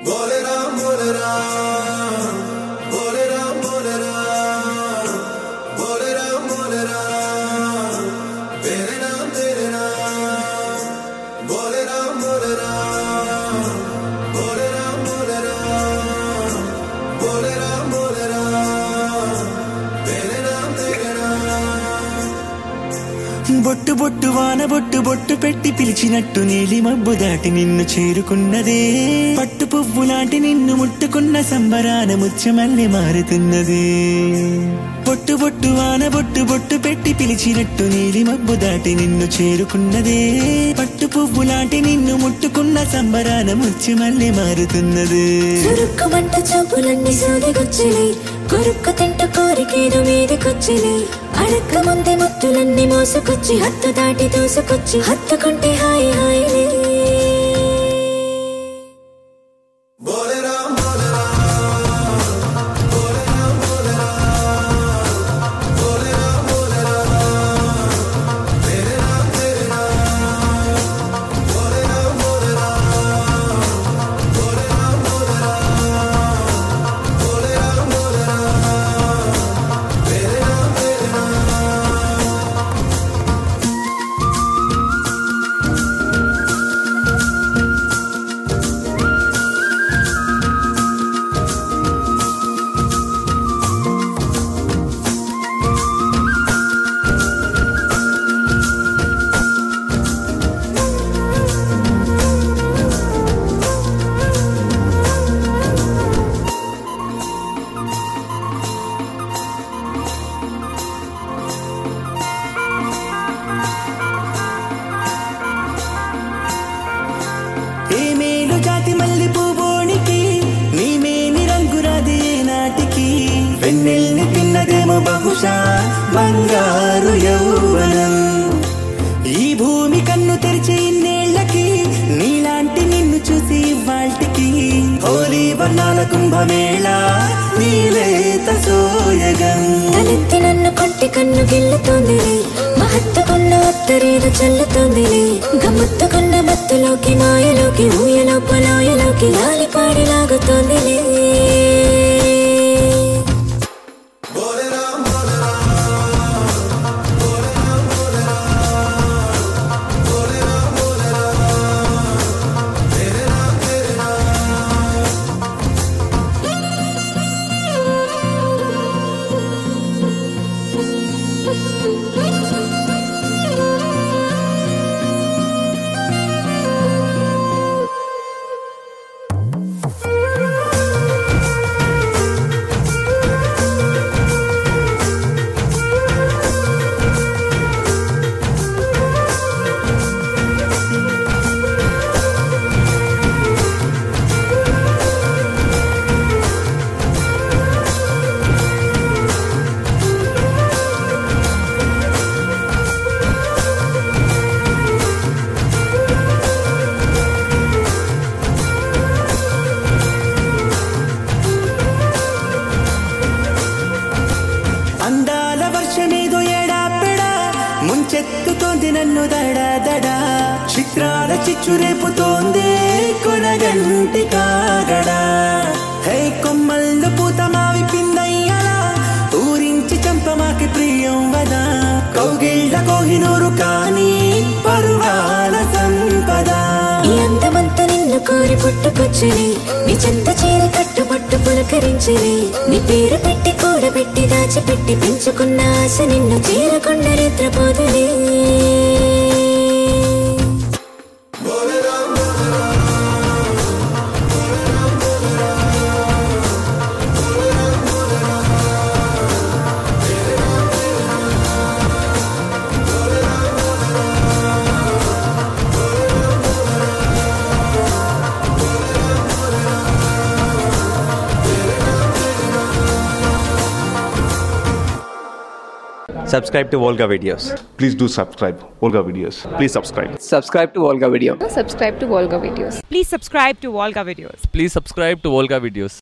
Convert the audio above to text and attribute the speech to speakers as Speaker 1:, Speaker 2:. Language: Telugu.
Speaker 1: బొట్టు బొట్టు వాన బొట్టు బొట్టు పెట్టి పిలిచినట్టు నీలి మబ్బు దాటి నిన్ను చేరుకున్నదే పట్టు పువ్వు లాంటి నిన్ను ముట్టుకున్న సంబరాన ముచ్చమల్లి మారుతున్నది బొట్టు బొట్టు వాన బొట్టు బొట్టు పెట్టి పిలిచినట్టు నీలి మబ్బు దాటి నిన్ను చేరుకున్నదే పట్టు పువ్వు లాంటి నిన్ను ముట్టుకున్న సంబరాన ముచ్చమల్లి మారుతున్నది
Speaker 2: చురుక్కుమంట చూపులన్నీ సోదిగొచ్చినాయి కొరుక్కు తింట కోరికేదో మీదకొచ్చినాయి అడక్క ముందే ముత్తులన్నీ మోసుకొచ్చి హత్తు దాటి దూసుకొచ్చి హత్తుకుంటే హాయి హాయిలే
Speaker 1: ఏ మేలు జాతి మల్లి పువ్వునికి నీ మేని రంగురాది ఏ నాటికి వెన్నెల్ని తిన్నదేమో బహుశా బంగారు యౌవనం ఈ భూమి కన్ను తెరిచే ఇన్నేళ్లకి నీలాంటి నిన్ను చూసి వాల్టికి హోలీ వర్ణాల కుంభమేళ నీలేత సోయగం
Speaker 2: తలెత్తి నన్ను కొట్టి కన్ను గిల్లుతోందిలే మహత్తుకున్న అత్తరేదో చల్లుతోందిలే గమ్మత్తుకున్న మత్తులోకి మాయలోకి ఊయలో పొలాయలోకి లాలిపాడి లాగుతోందిలే
Speaker 1: అందాల వర్షమేదో ఎడాపెడా ముంచెత్తుతోంది నన్ను దడా దడా చిత్రాల చిచ్చు రేపుతోంది కొనగంటి కాగడా హే కొమ్మల్లో పూత మావి పిందయ్యలా ఊరించి చంపమాకి ప్రియం వదా కౌగిళ్ళ కోహినూరు కానీ పరువాల సంపద
Speaker 2: ఈ అందమంతా నిన్ను కోరి పుట్టుకొచ్చని నీ చెంత చేర కట్టుబట్టు పులకరించని నీ పేరు పెట్టి కూడబెట్టి దాచిపెట్టి పెంచుకున్న ఆశ నిన్ను చేరకుండా నిద్రపోదులే
Speaker 3: subscribe to Volga videos.
Speaker 4: Please do subscribe Olga videos. Please subscribe.
Speaker 5: subscribe to Volga Video.
Speaker 6: subscribe to Volga videos.
Speaker 7: Please subscribe to Volga videos.
Speaker 8: Please subscribe to Volga videos.